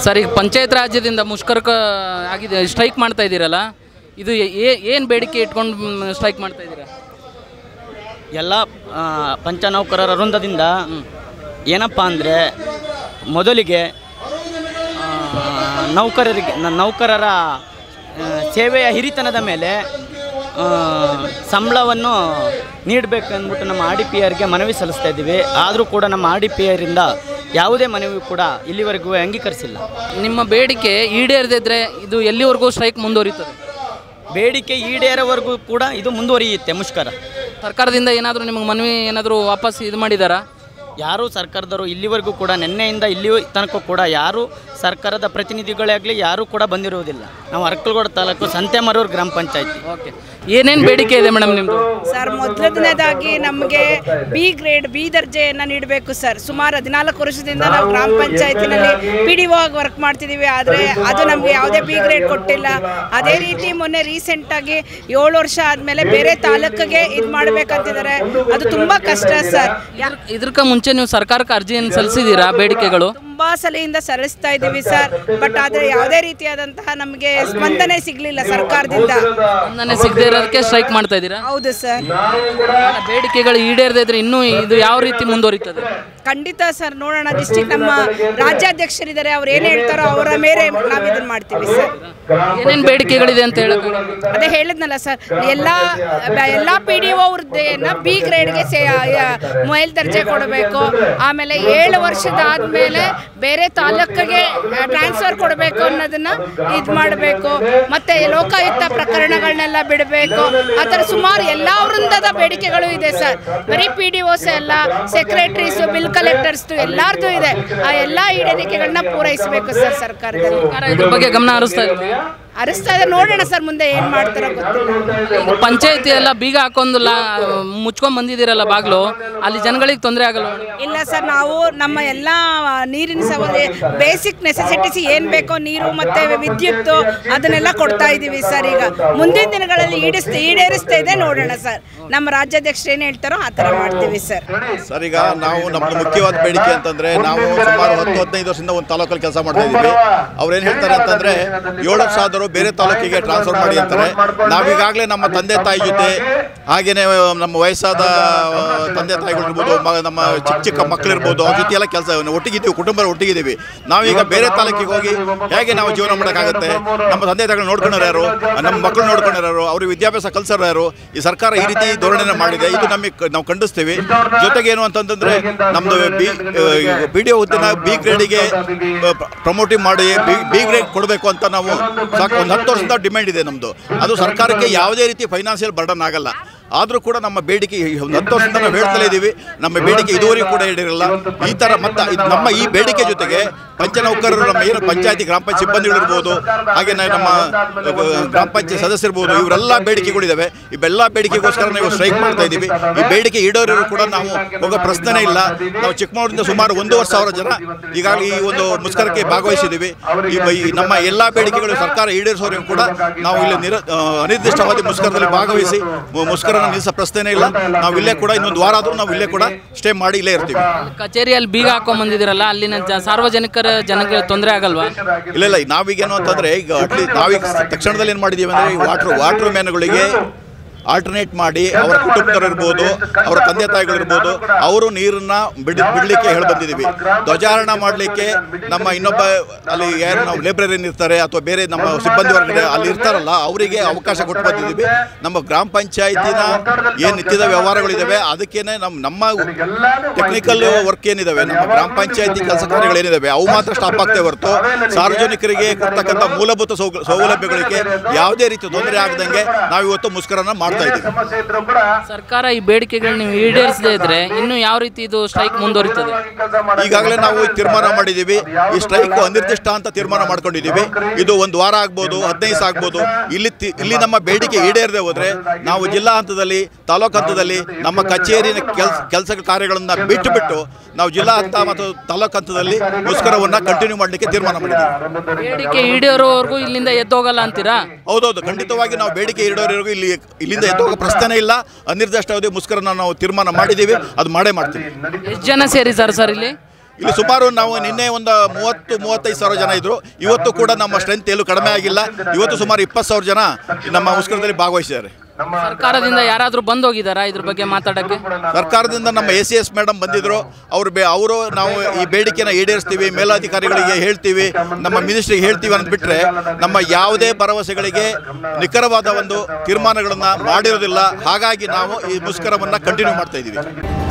sir ಈಗ ಪಂಚಾಯತ್ ರಾಜ್ಯದಿಂದ ಮುಷ್ಕರಕ ಆಗಿದೆ ಸ್ಟ್ರೈಕ್ ಮಾಡ್ತಾ ಇದ್ದೀರಲ್ಲ ಇದು ಏನು ಬೇಡಿಕೆ ಇಟ್ಕೊಂಡು ಸ್ಟ್ರೈಕ್ ಮಾಡ್ತಾ ಇದ್ದೀರಾ ಎಲ್ಲ ಆ, ಪಂಚನೌಕರರ ವೃಂದದಿಂದ ಏನಪ್ಪ ಅಂದರೆ ಮೊದಲಿಗೆ ಆ, ನೌಕರರಿಗೆ ನ- ನೌಕರರ ಆ, ಸೇವೆಯ ಹಿರಿತನದ ಮೇಲೆ ಆ, ಸಂಬಳವನ್ನು ನೀಡಬೇಕು ಅಂದ್ಬಿಟ್ಟು ನಮ್ಮ ಆರ್ ಡಿ ಪಿ ಆರ್ಗೆ ಮನವಿ ಸಲ್ಲಿಸ್ತಾ ಇದ್ದೀವಿ ಆದರೂ ಕೂಡ ನಮ್ಮ ಆರ್ ಡಿ ಪಿ ಆರಿಂದ ಯಾವುದೇ ಮನವಿ ಕೂಡ ಇಲ್ಲಿವರೆಗೂ ಅಂಗೀಕರಿಸಿಲ್ಲ ನಿಮ್ಮ ಬೇಡಿಕೆ ಈಡೇರದಿದ್ರೆ ಇದು ಎಲ್ಲಿವರೆಗೂ ಸ್ಟ್ರೈಕ್ ಮುಂದುವರಿತದೆ ಬೇಡಿಕೆ ಈಡೇರೋವರೆಗೂ ಕೂಡ ಇದು ಮುಂದುವರಿಯುತ್ತೆ ಮುಷ್ಕರ ಸರ್ಕಾರದಿಂದ ಏನಾದರೂ ನಿಮಗೆ ಮನವಿ ಏನಾದರೂ ವಾಪಸ್ ಇದು ಮಾಡಿದಾರಾ ಯಾರೂ ಸರ್ಕಾರದವರು ಇಲ್ಲಿವರೆಗೂ ಕೂಡ ನಿನ್ನೆಯಿಂದ ಇಲ್ಲಿ ತನಕ ಕೂಡ ಯಾರೂ ಸರ್ಕಾರದ ಪ್ರತಿನಿಧಿಗಳೇ ಆಗಲಿ ಯಾರೂ ಕೂಡ ಬಂದಿರುವುದಿಲ್ಲ ನಾವು ಅರ್ಕಲ್ಗೋಡ ತಾಲೂಕು ಸಂತೆಮರೂರು ಗ್ರಾಮ ಪಂಚಾಯತಿ ಓಕೆ ಏನೇನು ಬೇಡಿಕೆ ಇದೆ ಮೇಡಮ್ ನಿಮ್ಮದು ಸರ್ ಮೊದಲನೇದಾಗಿ ನಮಗೆ ಬಿ ಗ್ರೇಡ್ ಬಿ ದರ್ಜೆಯನ್ನು ನೀಡಬೇಕು ಸರ್ ಸುಮಾರು ಹದಿನಾಲ್ಕು ವರ್ಷದಿಂದ ನಾವು ಗ್ರಾಮ ಪಂಚಾಯತಿನಲ್ಲಿ ಪಿ ಡಿ ಒ ಆಗಿ ವರ್ಕ್ ಮಾಡ್ತಿದ್ದೀವಿ ಆದರೆ ಅದು ನಮಗೆ ಯಾವುದೇ ಬಿ ಗ್ರೇಡ್ ಕೊಟ್ಟಿಲ್ಲ ಅದೇ ರೀತಿ ಮೊನ್ನೆ ರೀಸೆಂಟಾಗಿ ಏಳು ವರ್ಷ ಆದಮೇಲೆ ಬೇರೆ ತಾಲೂಕಿಗೆ ಇದು ಮಾಡಬೇಕಂತಿದ್ದಾರೆ ಅದು ತುಂಬ ಕಷ್ಟ ಸರ್ ಯಾ- ಇದಕ್ಕೆ ಮುಂಚೆ ನೀವು ಸರ್ಕಾರಕ್ಕೆ ಅರ್ಜಿಯನ್ನು ಸಲ್ಲಿಸಿದ್ದೀರಾ ಬೇಡಿಕೆಗಳು ತುಂಬಾ ಸಲಿಯಿಂದ ಸಲ್ಲಿಸ್ತಾ ಇದ್ದೀವಿ ಸರ್ ಬಟ್ ಆದರೆ ಯಾವುದೇ ರೀತಿಯಾದಂತಹ ನಮಗೆ ಸ್ಪಂದನೆ ಸಿಗಲಿಲ್ಲ ಸರ್ಕಾರದಿಂದ ಸ್ಪಂದನೆ ಸಿಗದೇ ಇರೋದಕ್ಕೆ ಸ್ಟ್ರೈಕ್ ಮಾಡ್ತಾ ಇದ್ದೀರಾ ಹೌದು ಸರ್ ಬೇಡಿಕೆಗಳು ಈಡೇರದೇ ಇದ್ರೆ ಇನ್ನೂ ಇದು ಯಾವ ರೀತಿ ಮುಂದುವರಿತದೆ ಖಂಡಿತ ಸರ್ ನೋಡೋಣ ಡಿಸ್ಟಿಕ್ ನಮ್ಮ ರಾಜ್ಯಾಧ್ಯಕ್ಷರಿದ್ದಾರೆ ಅವ್ರು ಏನು ಹೇಳ್ತಾರೋ ಅವರ ಮೇರೆ ನಾವು ಇದನ್ನ ಮಾಡ್ತೀವಿ ಸರ್ ಏನೇನು ಬೇಡಿಕೆಗಳಿದೆ ಅಂತ ಹೇಳಕ್ಕೆ ಅದೇ ಹೇಳಿದ್ನಲ್ಲ ಸರ್ ಎಲ್ಲ ಎಲ್ಲ ಪಿ ಡಿ ಒ ಹುದ್ದೆಯನ್ನು ಬಿ ಗ್ರೇಡ್ಗೆ ಸೇ ಮೊಯಲ್ ದರ್ಜೆ ಕೊಡಬೇಕು ಆಮೇಲೆ ಏಳು ವರ್ಷದಾದ್ಮೇಲೆ ಬೇರೆ ತಾಲೂಕಿಗೆ ಟ್ರಾನ್ಸ್ಫರ್ ಕೊಡಬೇಕು ಅನ್ನೋದನ್ನ ಇದು ಮಾಡಬೇಕು ಮತ್ತೆ ಲೋಕಾಯುಕ್ತ ಪ್ರಕರಣಗಳನ್ನೆಲ್ಲ ಬಿಡಬೇಕು ಆ ಥರ ಸುಮಾರು ಎಲ್ಲ ವೃಂದದ ಬೇಡಿಕೆಗಳು ಇದೆ ಸರ್ ಬರೀ ಪಿ ಡಿ ಒಸ್ ಎಲ್ಲ ಸೆಕ್ರೆಟರೀಸು ಬಿಲ್ ಕಲೆಕ್ಟರ್ಸ್ದು ಎಲ್ಲಾರ್ದು ಇದೆ ಆ ಎಲ್ಲ ಈಡೇರಿಕೆಗಳನ್ನ ಪೂರೈಸಬೇಕು ಸರ್ ಸರ್ಕಾರದಲ್ಲಿ ಸರ್ಕಾರ ಇದ್ರ ಬಗ್ಗೆ ಗಮನ ಹರಿಸ್ತಾ ಇಲ್ಲ ಅರಿಸ್ತಾ ಇದೆ ನೋಡೋಣ ಸರ್ ಮುಂದೆ ಏನು ಮಾಡ್ತಾರೋ ಗೊತ್ತಿಲ್ಲ ಪಂಚಾಯತಿ ಎಲ್ಲ ಬೀಗ ಹಾಕೊಂಡು ಲಾ ಮುಚ್ಕೊಂಡ್ ಬಂದಿದ್ದೀರಲ್ಲ ಬಾಗ್ಲು ಅಲ್ಲಿ ಜನಗಳಿಗೆ ತೊಂದರೆ ಆಗಲ್ಲ ಇಲ್ಲ ಸರ್ ನಾವು ನಮ್ಮ ಎಲ್ಲ ನೀರಿನ ಸವಲೇ ಬೇಸಿಕ್ ನೆಸೆಸಿಟೀಸ್ ಏನು ಬೇಕೋ ನೀರು ಮತ್ತು ವಿದ್ಯುತ್ತು ಅದನ್ನೆಲ್ಲ ಕೊಡ್ತಾ ಇದ್ದೀವಿ ಸರ್ ಈಗ ಮುಂದಿನ ದಿನಗಳಲ್ಲಿ ಈಡಿಸ್ತಾ ಈಡೇರಿಸ್ತಾ ಇದೆ ನೋಡೋಣ ಸರ್ ನಮ್ಮ ರಾಜ್ಯಾಧ್ಯಕ್ಷರು ಏನು ಹೇಳ್ತಾರೋ ಆ ಥರ ಮಾಡ್ತೀವಿ ಸರ್ ಸರ್ ಈಗ ನಾವು ನಮ್ಮದು ಮುಖ್ಯವಾದ ಬೇಡಿಕೆ ಅಂತಂದ್ರೆ ನಾವು ಸುಮಾರು ಹತ್ತು ಹದಿನೈದು ವರ್ಷದಿಂದ ಒಂದು ತಾಲೂಕಲ್ಲಿ ಕೆಲಸ ಮಾಡ್ತಾ ಇದ್ದೀವಿ ಅವ್ರು ಏನು ಹೇಳ್ತಾರೆ ಅಂತಂದ್ರೆ ಏಳು ವರ್ಷ ಆದರೂ ಬೇರೆ ತಾಲೂಕಿಗೆ ಟ್ರಾನ್ಸ್ಫರ್ ಮಾಡಿ ಅಂತಾರೆ ನಾವೀಗಾಗಲೇ ನಮ್ಮ ತಂದೆ ತಾಯಿ ಜೊತೆ ಹಾಗೇನೆ ನಮ್ಮ ವಯಸ್ಸಾದ ಆ, ತಂದೆ ತಾಯಿಗಳಿರ್ಬೋದು ಮ- ನಮ್ಮ ಚಿಕ್ಕ ಚಿಕ್ಕ ಮಕ್ಕಳಿರ್ಬೋದು ಅವ್ರ ಜೊತೆ ಎಲ್ಲ ಕೆಲಸ ಒಟ್ಟಿಗಿದ್ದೀವಿ ಕುಟುಂಬ ಒಟ್ಟಿಗಿದ್ದೀವಿ ನಾವೀಗ ಬೇರೆ ತಾಲೂಕಿಗೆ ಹೋಗಿ ಹೇಗೆ ನಾವು ಜೀವನ ಮಾಡೋಕ್ಕಾಗತ್ತೆ ನಮ್ಮ ತಂದೆ ತಾಯಿಗಳು ನೋಡ್ಕೊಂಡವ್ರು ಯಾರು ನಮ್ಮ ಮಕ್ಕಳು ನೋಡ್ಕೊಂಡವ್ರು ಯಾರು ಅವ್ರಿಗೆ ವಿದ್ಯಾಭ್ಯಾಸ ಕಲ್ಸೋರು ಯಾರು ಈ ಸರ್ಕಾರ ಈ ರೀತಿ ಧೋರಣೆನ ಮಾಡಿದೆ ಇದು ನಮಗೆ ನಾವು ಖಂಡಿಸ್ತೀವಿ ಜೊತೆಗೆ ಏನು ಅಂತಂತಂದ್ರೆ ನಮ್ದು ಬಿ ಬಿ ಡಿ ಹುದ್ದೆನ ಬಿ ಗ್ರೇಡಿಗೆ ಪ್ರಮೋಟಿಂಗ್ ಮಾಡಿ ಬಿ ಬಿ ಗ್ರೇಡ್ ಕೊಡಬೇಕು ಅಂತ ನಾವು ಸಾಕು ಒಂದು ಹತ್ತು ವರ್ಷದಿಂದ ಡಿಮ್ಯಾಂಡ್ ಇದೆ ನಮ್ಮದು ಅದು ಸರ್ಕಾರಕ್ಕೆ ಯಾವುದೇ ರೀತಿ ಫೈನಾನ್ಷಿಯಲ್ ಬರ್ಡನ್ ಆಗಲ್ಲ ಆದರೂ ಕೂಡ ನಮ್ಮ ಬೇಡಿಕೆ ಈ ಒಂದು ಹತ್ತು ವರ್ಷದಿಂದ ನಾವು ಹೇಳ್ತಲೇ ಇದ್ದೀವಿ ನಮ್ಮ ಬೇಡಿಕೆ ಇದುವರೆಗೂ ಕೂಡ ಈಡೇರಿಲ್ಲ ಈ ಥರ ಮತ್ತು ಇದು ನಮ್ಮ ಈ ಬೇಡಿಕೆ ಜೊತೆಗೆ ಪಂಚನೌಕರರು ನಮ್ಮ ಏನು ಪಂಚಾಯತಿ ಗ್ರಾಮ ಪಂಚಾಯತ್ ಸಿಬ್ಬಂದಿಗಳಿರ್ಬೋದು ಹಾಗೆ ನಮ್ಮ ಅಹ್, ಗ್ರಾಮ ಪಂಚಾಯತ್ ಸದಸ್ಯರಿರ್ಬೋದು ಇವರೆಲ್ಲ ಬೇಡಿಕೆಗಳಿದ್ದಾವೆ ಇವೆಲ್ಲ ಬೇಡಿಕೆಗೋಸ್ಕರ ನಾವು ಸ್ಟ್ರೈಕ್ ಮಾಡ್ತಾ ಇದ್ದೀವಿ ಈ ಬೇಡಿಕೆ ಈಡೇರೋರು ಕೂಡ ನಾವು ಹೋಗೋ ಪ್ರಶ್ನೆನೇ ಇಲ್ಲ ನಾವು ಚಿಕ್ಕಮಗಳೂರಿಂದ ಸುಮಾರು ಒಂದೂವರೆ ಸಾವಿರ ಜನ ಈಗಾಗಲೇ ಈ ಒಂದು ಮುಷ್ಕರಕ್ಕೆ ಭಾಗವಹಿಸಿದ್ದೀವಿ ಈ ಈ ನಮ್ಮ ಎಲ್ಲ ಬೇಡಿಕೆಗಳು ಸರ್ಕಾರ ಈಡೇರಿಸೋರಿಗೂ ಕೂಡ ನಾವು ಇಲ್ಲಿ ನಿರ ಅಹ್, ಅನಿರ್ದಿಷ್ಟವಾದ ಮುಷ್ಕರದಲ್ಲಿ ಭಾಗವಹಿಸಿ ಮು- ಮುಷ್ಕರನ ನಿಲ್ಲಿಸೋ ಪ್ರಶ್ನೆನೇ ಇಲ್ಲ ನಾವು ಇಲ್ಲೇ ಕೂಡ ಇನ್ನೊಂದು ವಾರ ಆದರೂ ನಾವು ಇಲ್ಲೇ ಕೂಡ ಸ್ಟೇ ಮಾಡಿ ಇಲ್ಲೇ ಇರ್ತೀವಿ ಕಚೇರಿಯಲ್ಲಿ ಬೀಗ ಹಾಕೊಂಡ್ ಬಂದಿದ್ದೀರಲ್ಲ ಅಲ್ಲಿನ ಜ- ಸಾರ್ವಜನಿಕರ ಜನಕ್ಕೆ ತೊಂದರೆ ಆಗಲ್ವಾ ಇಲ್ಲ ಇಲ್ಲ ನಾವೀಗೇನು ಅಂತಂದ್ರೆ ಈಗ ಅಟ್ಲೀಸ್ಟ್ ನಾವೀಗ ತಕ್ಷಣದಲ್ಲಿ ಏನು ಮಾಡಿದ್ದೀವಿ ಅಂದರೆ ಈ ವಾಟ್ರ್ ವಾಟ್ರ್ ಮ್ಯಾನ್ಗಳಿಗೆ ಆಲ್ಟರ್ನೇಟ್ ಮಾಡಿ ಅವರ ಕುಟುಂಬದವರು ಇರ್ಬೋದು ಅವರ ತಂದೆ ತಾಯಿಗಳಿರ್ಬೋದು ಅವರು ನೀರನ್ನ ಬಿಡ್ ಬಿಡಲಿಕ್ಕೆ ಹೇಳಿ ಬಂದಿದ್ದೀವಿ ಧ್ವಜಾರೋಹಣ ಮಾಡಲಿಕ್ಕೆ ನಮ್ಮ ಇನ್ನೊಬ್ಬ ಅಲ್ಲಿ ಯಾರು ನಾವು ಲೈಬ್ರರಿಯನ್ ಇರ್ತಾರೆ ಅಥವಾ ಬೇರೆ ನಮ್ಮ ಸಿಬ್ಬಂದಿ ವರ್ಗ ಅಲ್ಲಿ ಇರ್ತಾರಲ್ಲ ಅವರಿಗೆ ಅವಕಾಶ ಕೊಟ್ಟು ಬಂದಿದ್ದೀವಿ ನಮ್ಮ ಗ್ರಾಮ ಪಂಚಾಯತಿನ ಏನು ನಿತ್ಯದ ವ್ಯವಹಾರಗಳಿದ್ದಾವೆ ಅದಕ್ಕೇನೆ ನಮ್ಮ ನಮ್ಮ ಟೆಕ್ನಿಕಲ್ ವರ್ಕ್ ಏನಿದಾವೆ ನಮ್ಮ ಗ್ರಾಮ ಪಂಚಾಯತಿ ಕೆಲಸ ಕಾರ್ಯಗಳೇನಿದಾವೆ ಅವು ಮಾತ್ರ ಸ್ಟಾಪ್ ಆಗ್ತೇ ಹೊರತು ಸಾರ್ವಜನಿಕರಿಗೆ ಕೊಡ್ತಕ್ಕಂಥ ಮೂಲಭೂತ ಸೌ- ಸೌಲಭ್ಯಗಳಿಗೆ ಯಾವುದೇ ರೀತಿ ತೊಂದರೆ ಆಗದಂಗೆ ನಾವು ಇವತ್ತು ಮುಷ್ಕರನ ಮಾಡ್ತಾ ಇದ್ದೀವಿ ಸರ್ಕಾರ ಈ ಬೇಡಿಕೆಗಳು ನೀವು ಈಡೇರಿಸದೇ ಇದ್ರೆ ಇನ್ನು ಯಾವ ರೀತಿ ಇದು ಸ್ಟ್ರೈಕ್ ಮುಂದುವರಿತದೆ ಈಗಾಗಲೇ ನಾವು ತೀರ್ಮಾನ ಮಾಡಿದ್ದೀವಿ ಈ ಸ್ಟ್ರೈಕ್ ಅನಿರ್ದಿಷ್ಟ ಅಂತ ತೀರ್ಮಾನ ಮಾಡ್ಕೊಂಡಿದ್ದೀವಿ ಇದು ಒಂದು ವಾರ ಆಗ್ಬೋದು ಹದಿನೈದು ದಿವಸ ಆಗ್ಬೋದು ಇಲ್ಲಿ ತಿ- ಇಲ್ಲಿ ನಮ್ಮ ಬೇಡಿಕೆ ಈಡೇರದೆ ಹೋದ್ರೆ ನಾವು ಜಿಲ್ಲಾ ಹಂತದಲ್ಲಿ ತಾಲೂಕು ಹಂತದಲ್ಲಿ ನಮ್ಮ ಕಚೇರಿನ ಕೆಲಸ ಕೆಲಸ ಕಾರ್ಯಗಳನ್ನ ಬಿಟ್ಟು ಬಿಟ್ಟು ನಾವು ಜಿಲ್ಲಾ ಹಂತ ಮತ್ತು ತಾಲೂಕು ಹಂತದಲ್ಲಿ ಮುಷ್ಕರವನ್ನ ಕಂಟಿನ್ಯೂ ಮಾಡಲಿಕ್ಕೆ ತೀರ್ಮಾನ ಮಾಡಿದ್ದೀವಿ ಬೇಡಿಕೆ ಈಡೇರೋವರೆಗೂ ಇಲ್ಲಿಂದ ಎದ್ದೋಗಲ್ಲ ಅಂತೀರಾ ಹೌದೌದು ಖಂಡಿತವಾಗಿ ನಾವು ಬೇಡಿಕೆ ಇಡೋರಿಗೂ ಇಲ್ಲಿ ಇಲ್ಲಿಂದ ಎತ್ತೋಗೋ ಪ್ರಶ್ನೆ ಇಲ್ಲ ಅನಿರ್ದಿಷ್ಟ ಅವಧಿ ಮುಷ್ಕರನ ನಾವು ತೀರ್ಮಾನ ಮಾಡಿದ್ದೀವಿ ಅದು ಮಾಡೇ ಮಾಡ್ತೀವಿ ಎಷ್ಟು ಜನ ಸೇರಿದ್ದಾರೆ ಸರ್ ಇಲ್ಲಿ ಇಲ್ಲಿ ಸುಮಾರು ನಾವು ನಿನ್ನೆ ಒಂದು ಮೂವತ್ತು ಮೂವತ್ತೈದು ಸಾವಿರ ಜನ ಇದ್ರು ಇವತ್ತು ಕೂಡ ನಮ್ಮ ಸ್ಟ್ರೆಂತ್ ಎಲ್ಲೂ ಕಡಿಮೆ ಆಗಿಲ್ಲ ಇವತ್ತು ಸುಮಾರು ಇಪ್ಪತ್ತು ಸಾವಿರ ಜನ ನಮ್ಮ ಮುಷ್ಕರದಲ್ಲಿ ಭಾಗವಹಿಸಿದ್ದಾರೆ ಸರ್ಕಾರದಿಂದ ಯಾರಾದರೂ ಬಂದು ಹೋಗಿದ್ದಾರಾ ಇದ್ರ ಬಗ್ಗೆ ಮಾತಾಡೋಕ್ಕೆ ಸರ್ಕಾರದಿಂದ ನಮ್ಮ ಎ ಸಿ ಎಸ್ ಮೇಡಮ್ ಬಂದಿದ್ರು ಅವರು ಬೇ ಅವರು ನಾವು ಈ ಬೇಡಿಕೆನ ಈಡೇರಿಸ್ತೀವಿ ಮೇಲಾಧಿಕಾರಿಗಳಿಗೆ ಹೇಳ್ತೀವಿ ನಮ್ಮ ಮಿನಿಸ್ಟ್ರಿಗೆ ಹೇಳ್ತೀವಿ ಅಂತ ಬಿಟ್ಟರೆ ನಮ್ಮ ಯಾವುದೇ ಭರವಸೆಗಳಿಗೆ ನಿಖರವಾದ ಒಂದು ತೀರ್ಮಾನಗಳನ್ನು ಮಾಡಿರೋದಿಲ್ಲ ಹಾಗಾಗಿ ನಾವು ಈ ಮುಷ್ಕರವನ್ನು ಕಂಟಿನ್ಯೂ ಮಾಡ್ತಾ ಇದ್ದೀವಿ